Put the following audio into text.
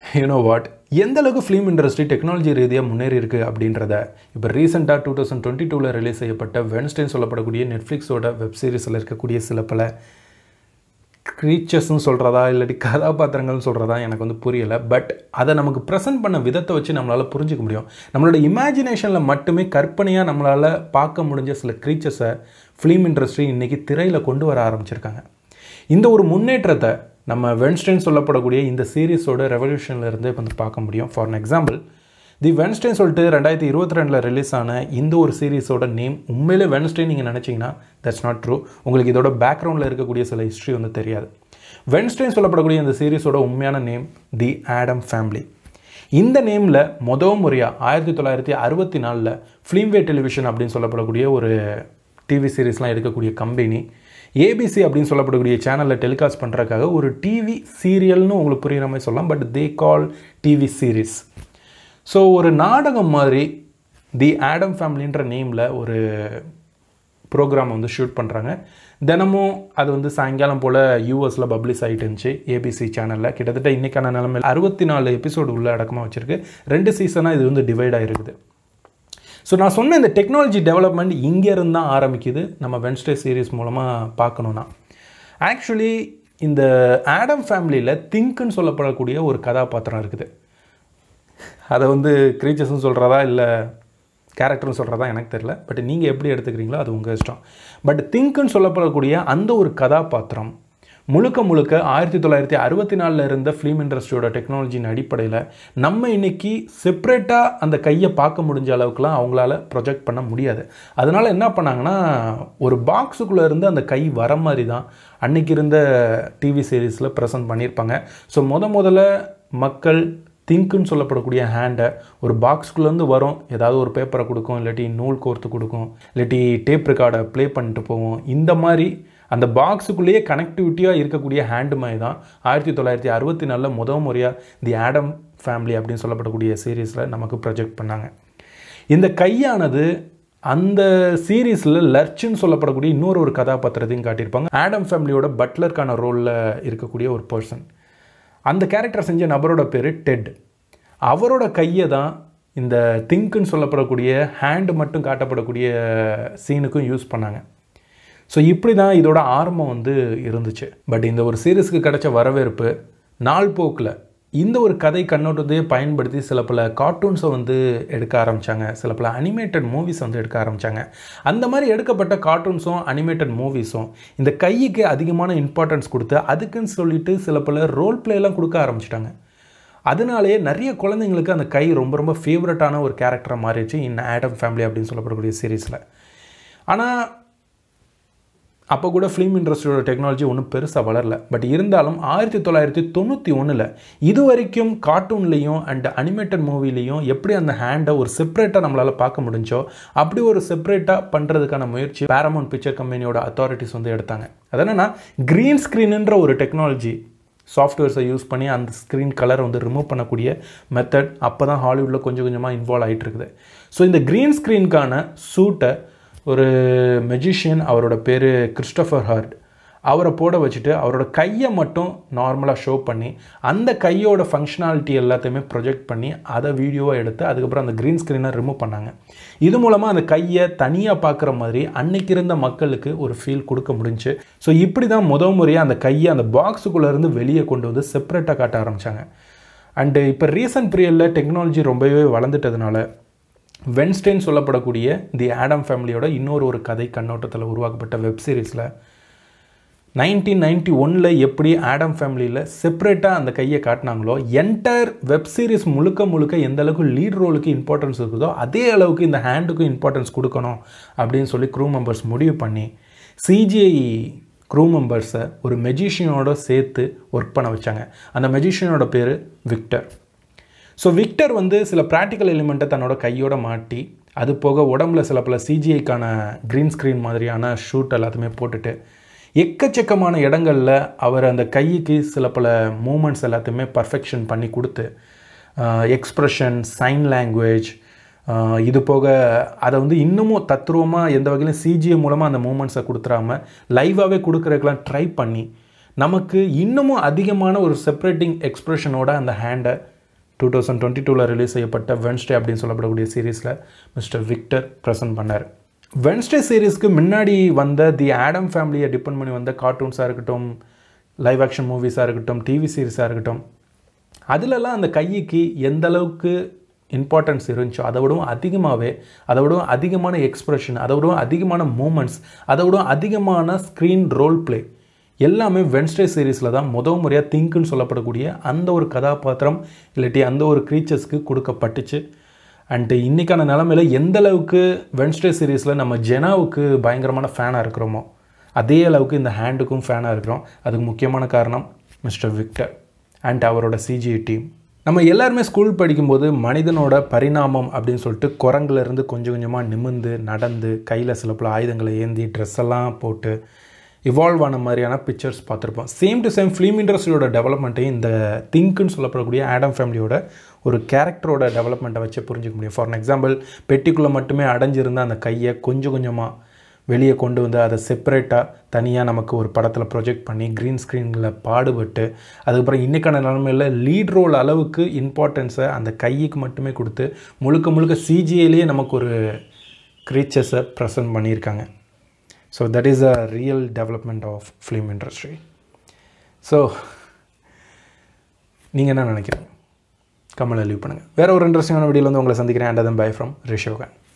you know what எந்த அளவுக்கு film industry technology ரீதியாக முன்னேறி இருக்குது அப்படின்றத இப்போ ரீசெண்டாக டூ தௌசண்ட் டுவெண்ட்டி டூவில் ரிலீஸ் செய்யப்பட்ட வென்ஸ்டேன் சொல்லப்படக்கூடிய நெட்ஃப்ளிக்ஸோட வெப் சீரிஸில் இருக்கக்கூடிய சில பல க்ரீச்சர்ஸ்னு சொல்கிறதா இல்லாட்டி கதாபாத்திரங்கள்னு சொல்கிறதா எனக்கு வந்து புரியலை பட் அதை நமக்கு ப்ரெசென்ட் பண்ண விதத்தை வச்சு நம்மளால் புரிஞ்சிக்க முடியும் நம்மளோட இமேஜினேஷனில் மட்டுமே கற்பனையாக நம்மளால் பார்க்க முடிஞ்ச சில க்ரீச்சர்ஸை ஃபிலிம் இண்டஸ்ட்ரி இன்றைக்கி திரையில் கொண்டு வர ஆரம்பிச்சிருக்காங்க இந்த ஒரு முன்னேற்றத்தை நம்ம வென்ஸ்டைன் சொல்லப்படக்கூடிய இந்த சீரீஸோட ரெவல்யூஷன்லேருந்து வந்து பார்க்க முடியும் ஃபார் அன் எக்ஸாம்பிள் தி வென்ஸ்டைன் சொல்லிட்டு ரெண்டாயிரத்தி இருபத்தி ரெண்டில் ரிலீஸ் ஆன இந்த ஒரு சீரீஸோட நேம் உண்மையிலே வென்ஸ்டைன் நீங்கள் நினச்சிங்கன்னா தட்ஸ் நாட் ட்ரூ உங்களுக்கு இதோட பேக்ரவுண்டில் இருக்கக்கூடிய சில ஹிஸ்ட்ரி வந்து தெரியாது வென்ஸ்டைன் சொல்லப்படக்கூடிய இந்த சீரீஸோட உண்மையான நேம் தி ஆடம் ஃபேமிலி இந்த நேமில் மொதல் முறையாக ஆயிரத்தி தொள்ளாயிரத்தி அறுபத்தி நாலில் ஃபிலிம்வே டெலிவிஷன் அப்படின்னு சொல்லப்படக்கூடிய ஒரு டிவி சீரீஸ்லாம் எடுக்கக்கூடிய கம்பெனி ஏபிசி அப்படின்னு சொல்லப்படக்கூடிய சேனலில் டெலிகாஸ்ட் பண்ணுறதுக்காக ஒரு டிவி சீரியல்னு உங்களுக்கு புரிகிற மாதிரி சொல்லலாம் but they call TV series so ஒரு நாடகம் மாதிரி தி ஆடம் ஃபேமிலின்ற நேமில் ஒரு ப்ரோக்ராம் வந்து ஷூட் பண்ணுறாங்க தினமும் அது வந்து சாயங்காலம் போல் யூஎஸில் பப்ளிஷ் ஆகிட்டு இருந்துச்சு ஏபிசி சேனலில் கிட்டத்தட்ட இன்றைக்கான நிலைமையில் அறுபத்தி நாலு எபிசோடு உள்ள அடக்கமாக வச்சுருக்கு ரெண்டு சீசனாக இது வந்து டிவைட் ஆகிருக்குது ஸோ நான் சொன்ன இந்த டெக்னாலஜி டெவலப்மெண்ட் இங்கேருந்து தான் ஆரம்பிக்குது நம்ம வென்ஸ்டே சீரீஸ் மூலமாக பார்க்கணுன்னா ஆக்சுவலி இந்த ஆடம் ஃபேமிலியில் திங்க்குன்னு சொல்லப்படக்கூடிய ஒரு கதாபாத்திரம் இருக்குது அதை வந்து க்ரீச்சர்ஸ்னு சொல்கிறதா இல்லை கேரக்டர்னு சொல்கிறதா எனக்கு தெரியல பட் நீங்கள் எப்படி எடுத்துக்கிறீங்களோ அது உங்கள் இஷ்டம் பட் திங்க்குன்னு சொல்லப்படக்கூடிய அந்த ஒரு கதாபாத்திரம் முழுக்க முழுக்க ஆயிரத்தி தொள்ளாயிரத்தி அறுபத்தி நாலில் இருந்த ஃபிலிம் இண்டஸ்ட்ரியோட டெக்னாலஜியின் அடிப்படையில் நம்ம இன்னைக்கு செப்ரேட்டாக அந்த கையை பார்க்க முடிஞ்ச அளவுக்குலாம் அவங்களால ப்ரொஜெக்ட் பண்ண முடியாது அதனால் என்ன பண்ணாங்கன்னா ஒரு பாக்ஸுக்குள்ளே இருந்து அந்த கை வர மாதிரி தான் அன்னைக்கு இருந்த டிவி சீரீஸில் ப்ரெசென்ட் பண்ணியிருப்பாங்க ஸோ முத முதல்ல மக்கள் திங்க்குன்னு சொல்லப்படக்கூடிய ஹேண்டை ஒரு பாக்ஸ்குள்ளேருந்து வரும் ஏதாவது ஒரு பேப்பரை கொடுக்கும் இல்லாட்டி நூல் கோர்த்து கொடுக்கும் இல்லாட்டி டேப் ரெக்கார்டை ப்ளே பண்ணிட்டு போவோம் இந்த மாதிரி அந்த பாக்ஸுக்குள்ளேயே கனெக்டிவிட்டியாக இருக்கக்கூடிய ஹேண்டு மாதிரி தான் ஆயிரத்தி தொள்ளாயிரத்தி அறுபத்தி நாலில் முதல் முறையாக தி ஆடம் ஃபேமிலி அப்படின்னு சொல்லப்படக்கூடிய சீரீஸில் நமக்கு ப்ரொஜெக்ட் பண்ணாங்க இந்த கையானது அந்த சீரீஸில் லர்ச்சுன்னு சொல்லப்படக்கூடிய இன்னொரு ஒரு கதாபாத்திரத்தையும் காட்டியிருப்பாங்க ஆடம் ஃபேமிலியோட பட்லருக்கான ரோலில் இருக்கக்கூடிய ஒரு பர்சன் அந்த கேரக்டர் செஞ்ச நபரோட பேர் டெட் அவரோட கையை தான் இந்த திங்க்குன்னு சொல்லப்படக்கூடிய ஹேண்டு மட்டும் காட்டப்படக்கூடிய சீனுக்கும் யூஸ் பண்ணாங்க ஸோ இப்படி தான் இதோட ஆரம்பம் வந்து இருந்துச்சு பட் இந்த ஒரு சீரீஸ்க்கு கிடைச்ச வரவேற்பு நாள் போக்கில் இந்த ஒரு கதை கண்ணோட்டத்தையே பயன்படுத்தி சில பல கார்ட்டூன்ஸை வந்து எடுக்க ஆரம்பித்தாங்க சில பல அனிமேட்டட் மூவிஸ் வந்து எடுக்க ஆரம்பித்தாங்க அந்த மாதிரி எடுக்கப்பட்ட கார்ட்டூன்ஸும் அனிமேட்டட் மூவிஸும் இந்த கைக்கு அதிகமான இம்பார்ட்டன்ஸ் கொடுத்து அதுக்குன்னு சொல்லிட்டு சில பல ரோல் பிளேலாம் கொடுக்க ஆரம்பிச்சிட்டாங்க அதனாலேயே நிறைய குழந்தைங்களுக்கு அந்த கை ரொம்ப ரொம்ப ஃபேவரட்டான ஒரு கேரக்டராக மாறிடுச்சு இன் ஆடம் ஃபேமிலி அப்படின்னு சொல்லப்படக்கூடிய சீரீஸில் ஆனால் அப்போ கூட ஃபிலிம் இண்டஸ்ட்ரியோட டெக்னாலஜி ஒன்றும் பெருசாக வளரல பட் இருந்தாலும் ஆயிரத்தி தொள்ளாயிரத்தி தொண்ணூற்றி ஒன்றில் இது வரைக்கும் கார்ட்டூன்லேயும் அண்ட் அனிமேட்டட் மூவிலையும் எப்படி அந்த ஹேண்டை ஒரு செப்பரேட்டாக நம்மளால் பார்க்க முடிஞ்சோ அப்படி ஒரு செப்பரேட்டாக பண்ணுறதுக்கான முயற்சி பேரமௌண்ட் பிக்சர் கம்பெனியோட அத்தாரிட்டிஸ் வந்து எடுத்தாங்க அது என்னென்னா க்ரீன் ஸ்க்ரீனுன்ற ஒரு டெக்னாலஜி சாஃப்ட்வேர்ஸை யூஸ் பண்ணி அந்த ஸ்க்ரீன் கலரை வந்து ரிமூவ் பண்ணக்கூடிய மெத்தட் அப்போ தான் ஹாலிவுட்டில் கொஞ்சம் கொஞ்சமாக இன்வால்வ் ஆகிட்டு இருக்குது ஸோ இந்த க்ரீன் ஸ்க்ரீனுக்கான சூட்டை ஒரு மெஜிஷியன் அவரோட பேர் கிறிஸ்டோஃபர் ஹார்ட் அவரை போட வச்சுட்டு அவரோட கையை மட்டும் நார்மலாக ஷோ பண்ணி அந்த கையோட ஃபங்க்ஷனாலிட்டி எல்லாத்தையுமே ப்ரொஜெக்ட் பண்ணி அதை வீடியோவாக எடுத்து அதுக்கப்புறம் அந்த க்ரீன் ஸ்க்ரீனை ரிமூவ் பண்ணாங்க இது மூலமாக அந்த கையை தனியாக பார்க்குற மாதிரி அன்னைக்கு இருந்த மக்களுக்கு ஒரு ஃபீல் கொடுக்க முடிஞ்சு ஸோ இப்படி தான் முத முறையாக அந்த கையை அந்த பாக்ஸுக்குள்ளேருந்து வெளியே கொண்டு வந்து செப்பரேட்டாக காட்ட ஆரம்பித்தாங்க அண்டு இப்போ ரீசன்ட் பீரியடில் டெக்னாலஜி ரொம்பவே வளர்ந்துட்டதுனால வென்ஸ்டேன் சொல்லப்படக்கூடிய தி ஆடம் ஃபேமிலியோட இன்னொரு ஒரு கதை கண்ணோட்டத்தில் உருவாக்கப்பட்ட வெப் சீரிஸில் நைன்டீன் நைன்டி ஒனில் எப்படி ஆடம் ஃபேமிலியில் செப்பரேட்டாக அந்த கையை காட்டினாங்களோ என்டையர் வெப் சீரிஸ் முழுக்க முழுக்க எந்த அளவுக்கு லீட் ரோலுக்கு இம்பார்ட்டன்ஸ் இருக்குதோ அதே அளவுக்கு இந்த ஹேண்டுக்கும் இம்பார்ட்டன்ஸ் கொடுக்கணும் அப்படின்னு சொல்லி க்ரூ மெம்பர்ஸ் முடிவு பண்ணி சிஜிஐ க்ரூ மெம்பர்ஸை ஒரு மெஜிஷியனோட சேர்த்து ஒர்க் பண்ண வச்சாங்க அந்த மெஜிஷியனோட பேர் விக்டர் ஸோ விக்டர் வந்து சில ப்ராக்டிக்கல் எலிமெண்ட்டை தன்னோட கையோட மாட்டி அது போக உடம்புல சில பல சிஜிஐக்கான க்ரீன் ஸ்க்ரீன் மாதிரியான ஷூட் எல்லாத்தையுமே போட்டுட்டு எக்கச்சக்கமான இடங்களில் அவர் அந்த கைக்கு சில பல மூமெண்ட்ஸ் எல்லாத்தையுமே பர்ஃபெக்ஷன் பண்ணி கொடுத்து எக்ஸ்ப்ரெஷன் சைன் லாங்குவேஜ் இது போக அதை வந்து இன்னமும் தத்ரூபமாக எந்த வகையிலும் சிஜிஐ மூலமாக அந்த மூமெண்ட்ஸை கொடுத்துறாம லைவாகவே கொடுக்குறதுக்கெலாம் ட்ரை பண்ணி நமக்கு இன்னமும் அதிகமான ஒரு செப்ரேட்டிங் எக்ஸ்ப்ரெஷனோட அந்த ஹேண்டை டூ தௌசண்ட் டுவெண்ட்டி டூவில் ரிலீஸ் செய்யப்பட்ட வென்ஸ்டே அப்படின்னு சொல்லப்படக்கூடிய சீரீஸில் மிஸ்டர் விக்டர் ப்ரெசென்ட் பண்ணார் வென்ஸ்டே சீரீஸ்க்கு முன்னாடி வந்த தி ஆடம் ஃபேமிலியை டிபெண்ட் பண்ணி வந்த கார்ட்டூன்ஸாக இருக்கட்டும் லைவ் ஆக்ஷன் மூவிஸாக இருக்கட்டும் டிவி சீரிஸாக இருக்கட்டும் அதிலெல்லாம் அந்த கைக்கு எந்த அளவுக்கு இம்பார்ட்டன்ஸ் இருந்துச்சோ அதை விடவும் அதிகமாகவே அதை விடவும் அதிகமான எக்ஸ்ப்ரெஷன் அதை விடவும் அதிகமான மூமெண்ட்ஸ் அதை விடவும் அதிகமான ஸ்க்ரீன் ரோல் ப்ளே எல்லாமே வென்ஸ்டே சீரீஸில் தான் முத முறையாக திங்க்குன்னு சொல்லப்படக்கூடிய அந்த ஒரு கதாபாத்திரம் இல்லாட்டி அந்த ஒரு க்ரீச்சர்ஸ்க்கு கொடுக்கப்பட்டுச்சு அண்டு இன்றைக்கான நிலமையில எந்த அளவுக்கு வென்ஸ்டே சீரீஸில் நம்ம ஜெனாவுக்கு பயங்கரமான ஃபேனாக இருக்கிறோமோ அதே அளவுக்கு இந்த ஹேண்டுக்கும் ஃபேனாக இருக்கிறோம் அதுக்கு முக்கியமான காரணம் மிஸ்டர் விக்டர் அண்ட் அவரோட சிஜிஐ டீம் நம்ம எல்லாருமே ஸ்கூல் படிக்கும்போது மனிதனோட பரிணாமம் அப்படின்னு சொல்லிட்டு குரங்குலேருந்து கொஞ்சம் கொஞ்சமாக நிமிர்ந்து நடந்து கையில் சில பல ஆயுதங்களை ஏந்தி ட்ரெஸ் எல்லாம் போட்டு இவால்வ் ஆன மாதிரியான பிக்சர்ஸ் பார்த்துருப்போம் சேம் டு சேம் ஃபிலிம் இண்டஸ்ட்ரியோட டெவலப்மெண்ட்டையும் இந்த திங்க்குன்னு சொல்லப்படக்கூடிய ஆடம் ஃபேமிலியோட ஒரு கேரக்டரோட டெவலப்மெண்ட்டை வச்சு புரிஞ்சிக்க முடியும் ஃபார் எக்ஸாம்பிள் பெட்டிக்குள்ளே மட்டுமே அடைஞ்சிருந்த அந்த கையை கொஞ்சம் கொஞ்சமாக வெளியே கொண்டு வந்து அதை செப்பரேட்டாக தனியாக நமக்கு ஒரு படத்தில் ப்ரொஜெக்ட் பண்ணி க்ரீன் ஸ்க்ரீனில் பாடுபட்டு அதுக்கப்புறம் இன்றைக்கான நிலமையில் லீட் ரோல் அளவுக்கு இம்பார்ட்டன்ஸை அந்த கைக்கு மட்டுமே கொடுத்து முழுக்க முழுக்க சிஜிஏலேயே நமக்கு ஒரு க்ரீச்சர்ஸை ப்ரெசன்ட் பண்ணியிருக்காங்க so that is a real development of film industry so நீங்கள் என்ன நினைக்கிறீங்க கமலை லீவ் பண்ணுங்கள் வேறு ஒரு இன்ட்ரெஸ்டிங்கான வீடியோவில் வந்து உங்களை சந்திக்கிறேன் அண்ட் அதன் பை ஃப்ரம் ரிஷோகன்